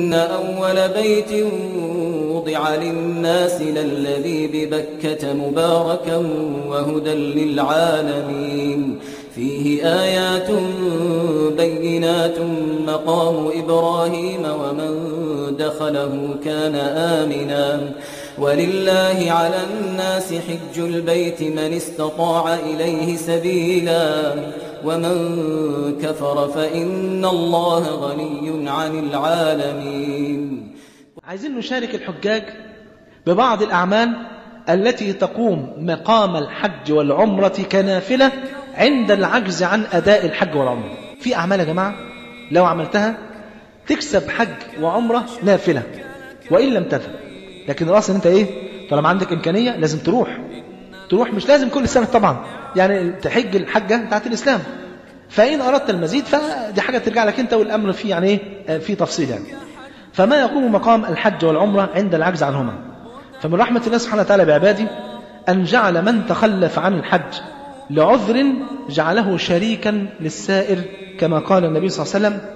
إن أول بيت وضع للناس للذي ببكة مباركا وهدى للعالمين فيه آيات بينات مقام إبراهيم ومن دخله كان آمنا ولله على الناس حج البيت من استطاع إليه سبيلا ومن كفر فإن الله غني عن العالمين عايزين نشارك الحجاج ببعض الأعمال التي تقوم مقام الحج والعمرة كنافلة عند العجز عن أداء الحج والعمرة في أعمال يا جماعة لو عملتها تكسب حج وعمرة نافلة وإن لم تذهب لكن رأس أنت إيه طالما عندك إمكانية لازم تروح تروح مش لازم كل سنة طبعا يعني تحج الحجة بتاعت الإسلام فإن أردت المزيد فدي حاجة ترجع لك أنت والأمر فيه يعني إيه في تفصيل يعني فما يقوم مقام الحج والعمرة عند العجز عنهما فمن رحمة الله سبحانه وتعالى بعباده أن جعل من تخلف عن الحج لعذر جعله شريكا للسائر كما قال النبي صلى الله عليه وسلم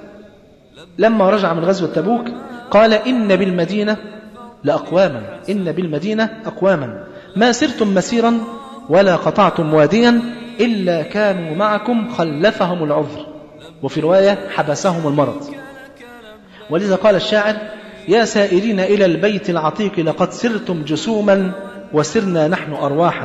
لما رجع من غزوة تبوك قال إن بالمدينة لأقواما إن بالمدينة أقواما ما سرتم مسيرا ولا قطعتم واديا إلا كانوا معكم خلفهم العذر وفي رواية حبسهم المرض ولذا قال الشاعر يا سائرين إلى البيت العتيق لقد سرتم جسوما وسرنا نحن أرواحا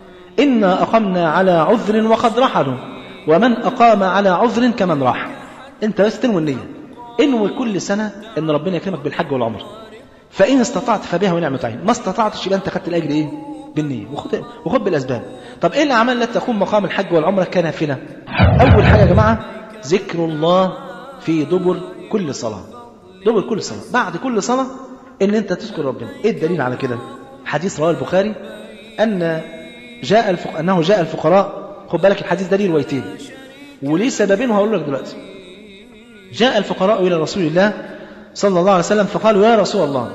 إنا أقمنا على عذر وقد رحلوا ومن أقام على عذر كمن راح أنت بس تنوي النية انوي كل سنة أن ربنا يكرمك بالحج والعمر فإن استطعت فبها ونعمة عين ما استطعتش يبقى أنت خدت الأجر إيه بالنية وخد, وخد بالأسباب طب إيه الأعمال التي تقوم مقام الحج والعمرة كنافلة أول حاجة يا جماعة ذكر الله في دبر كل صلاة دبر كل صلاة بعد كل صلاة إن أنت تذكر ربنا إيه الدليل على كده حديث رواه البخاري أن جاء الفق... أنه جاء الفقراء خد بالك الحديث ده ليه روايتين وليه سببين وهقول لك دلوقتي جاء الفقراء إلى رسول الله صلى الله عليه وسلم فقالوا يا رسول الله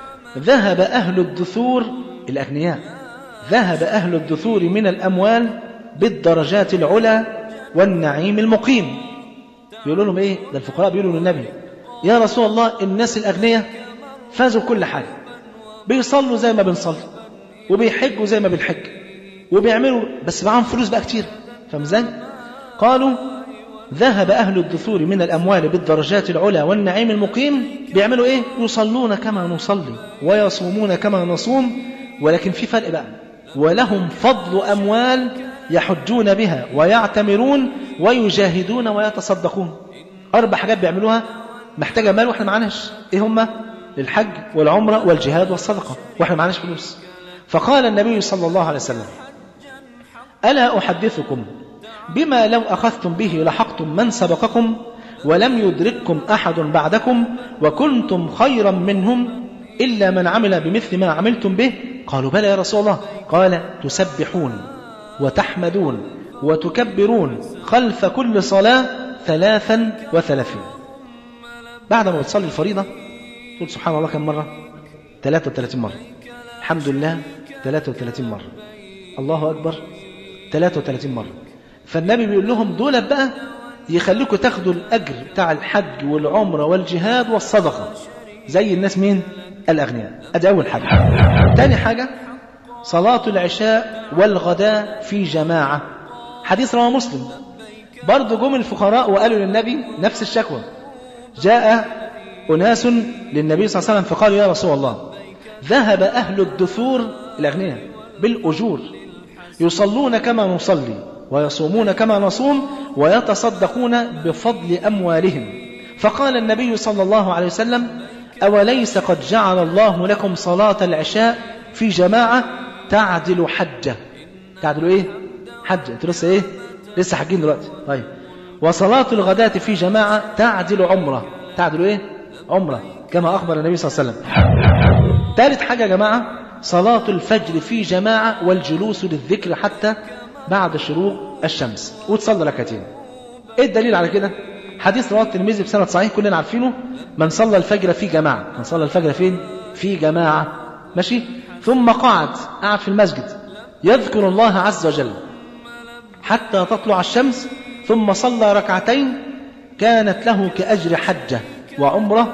ذهب أهل الدثور الأغنياء ذهب أهل الدثور من الأموال بالدرجات العلى والنعيم المقيم يقولوا لهم إيه ده الفقراء بيقولوا للنبي يا رسول الله الناس الأغنياء فازوا كل حاجة بيصلوا زي ما بنصلي وبيحجوا زي ما بنحج وبيعملوا بس معاهم فلوس بقى كتير فاهم ازاي؟ قالوا ذهب أهل الدثور من الأموال بالدرجات العلى والنعيم المقيم بيعملوا إيه؟ يصلون كما نصلي ويصومون كما نصوم ولكن في فرق بقى ولهم فضل أموال يحجون بها ويعتمرون ويجاهدون ويتصدقون أربع حاجات بيعملوها محتاجة مال وإحنا معناش إيه هما؟ الحج والعمرة والجهاد والصدقة وإحنا معناش فلوس فقال النبي صلى الله عليه وسلم ألا أحدثكم بما لو أخذتم به لحقتم من سبقكم ولم يدرككم أحد بعدكم وكنتم خيرا منهم إلا من عمل بمثل ما عملتم به قالوا بلى يا رسول الله قال تسبحون وتحمدون وتكبرون خلف كل صلاة ثلاثا وثلاثين بعد ما بتصلي الفريضة تقول سبحان الله كم مرة 33 مرة الحمد لله 33 مرة الله أكبر 33 مرة فالنبي بيقول لهم دول بقى يخليكم تاخدوا الأجر بتاع الحج والعمرة والجهاد والصدقة زي الناس مين الأغنياء أدي أول حاجة تاني حاجة صلاة العشاء والغداء في جماعة حديث رواه مسلم برضو جم الفقراء وقالوا للنبي نفس الشكوى جاء أناس للنبي صلى الله عليه وسلم فقالوا يا رسول الله ذهب أهل الدثور الأغنياء بالأجور يصلون كما نصلي ويصومون كما نصوم ويتصدقون بفضل أموالهم فقال النبي صلى الله عليه وسلم أوليس قد جعل الله لكم صلاة العشاء في جماعة تعدل حجة تعدل إيه؟ حجة أنتوا لسه إيه؟ لسه حاجين دلوقتي طيب وصلاة الغداة في جماعة تعدل عمرة تعدل إيه؟ عمرة كما أخبر النبي صلى الله عليه وسلم ثالث حاجة يا جماعة صلاة الفجر في جماعة والجلوس للذكر حتى بعد شروق الشمس وتصلي ركعتين ايه الدليل على كده حديث رواه الترمذي بسند صحيح كلنا عارفينه من صلى الفجر في جماعة من صلى الفجر فين في جماعة ماشي ثم قعد قعد في المسجد يذكر الله عز وجل حتى تطلع الشمس ثم صلى ركعتين كانت له كأجر حجة وعمرة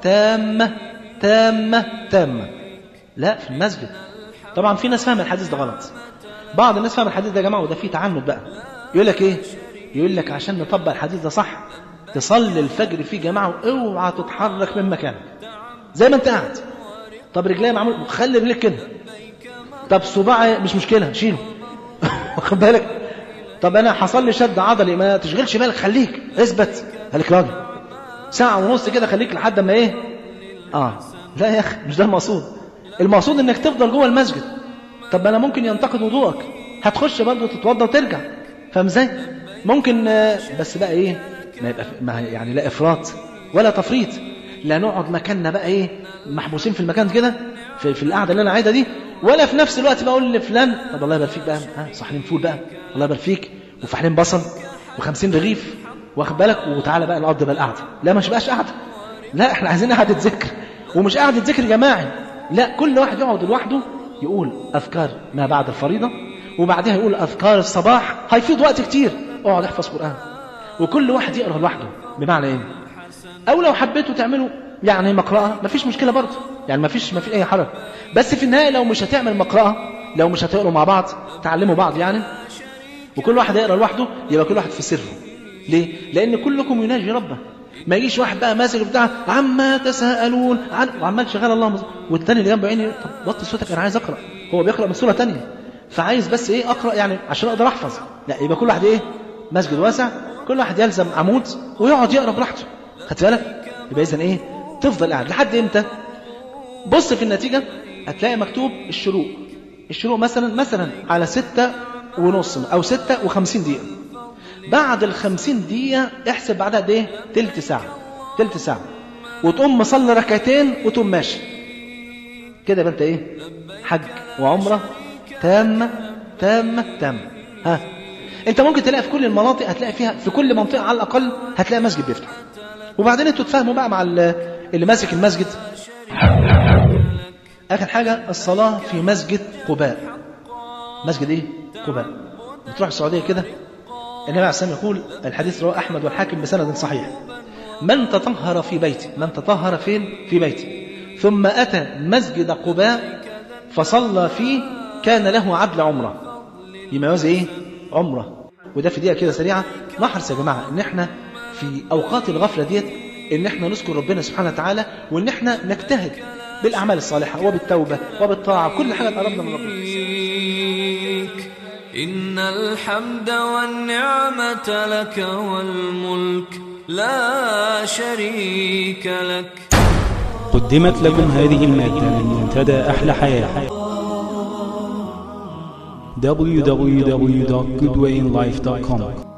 تامة تامة تامة لا في المسجد طبعا في ناس فاهم الحديث ده غلط بعض الناس فاهم الحديث ده يا جماعة وده فيه تعنت بقى يقول لك ايه يقول لك عشان نطبق الحديث ده صح تصلي الفجر في جماعة واوعى تتحرك من مكانك زي ما انت قاعد طب رجلي معمول خلي رجليك كده طب صباعي مش مشكلة شيله واخد بالك طب انا حصل لي شد عضلي ما تشغلش بالك خليك اثبت خليك راجل ساعة ونص كده خليك لحد ما ايه اه لا يا اخي مش ده المقصود المقصود انك تفضل جوه المسجد طب انا ممكن ينتقد وضوءك هتخش برضه تتوضى وترجع فاهم ازاي ممكن آه، بس بقى ايه ما يبقى ما يعني لا افراط ولا تفريط لا نقعد مكاننا بقى ايه محبوسين في المكان كده في, في القعده اللي انا قاعدها دي ولا في نفس الوقت بقول لفلان طب الله يبارك فيك بقى ها صحنين فول بقى الله يبارك فيك وفحلين بصل و50 رغيف واخد بالك وتعالى بقى نقضي بقى القعده لا مش بقاش قعده لا احنا عايزين قعده ذكر ومش قعده ذكر جماعي لا كل واحد يقعد لوحده يقول اذكار ما بعد الفريضه وبعدها يقول اذكار الصباح هيفيض وقت كتير اقعد احفظ قران وكل واحد يقرا لوحده بمعنى ايه او لو حبيتوا تعملوا يعني مقرأة مفيش مشكلة برضه يعني مفيش مفيش أي حرج بس في النهاية لو مش هتعمل مقرأة لو مش هتقروا مع بعض تعلموا بعض يعني وكل واحد يقرا لوحده يبقى كل واحد في سره ليه؟ لأن كلكم يناجي ربه ما يجيش واحد بقى ماسك بتاع عما تساءلون عن وعمال شغال الله مز... والتاني اللي جنبه عيني طب وطي صوتك انا عايز اقرا هو بيقرا من سوره تانية فعايز بس ايه اقرا يعني عشان اقدر احفظ لا يبقى كل واحد ايه مسجد واسع كل واحد يلزم عمود ويقعد يقرا براحته خدت بالك يبقى اذا ايه تفضل قاعد لحد امتى بص في النتيجه هتلاقي مكتوب الشروق الشروق مثلا مثلا على ستة ونص او ستة وخمسين دقيقة بعد الخمسين دقيقة احسب بعدها قد ايه تلت ساعة تلت ساعة وتقوم مصلي ركعتين وتقوم ماشي كده يبقى انت ايه حج وعمرة تامة تامة تامة ها انت ممكن تلاقي في كل المناطق هتلاقي فيها في كل منطقة على الأقل هتلاقي مسجد بيفتح وبعدين انتوا تفهموا بقى مع اللي ماسك المسجد آخر حاجة الصلاة في مسجد قباء مسجد ايه قباء بتروح السعودية كده النبي عليه الصلاة يقول الحديث رواه أحمد والحاكم بسند صحيح من تطهر في بيته من تطهر فين في بيته ثم أتى مسجد قباء فصلى فيه كان له عدل عمره يميز ايه عمره وده في دقيقة كده سريعة نحرص يا جماعة ان احنا في اوقات الغفلة ديت ان احنا نذكر ربنا سبحانه وتعالى وان احنا نجتهد بالاعمال الصالحة وبالتوبة وبالطاعة كل حاجة تقربنا من ربنا إن الحمد والنعمة لك والملك لا شريك لك قدمت لكم هذه المادة من منتدى أحلى حياة www.goodwayinlife.com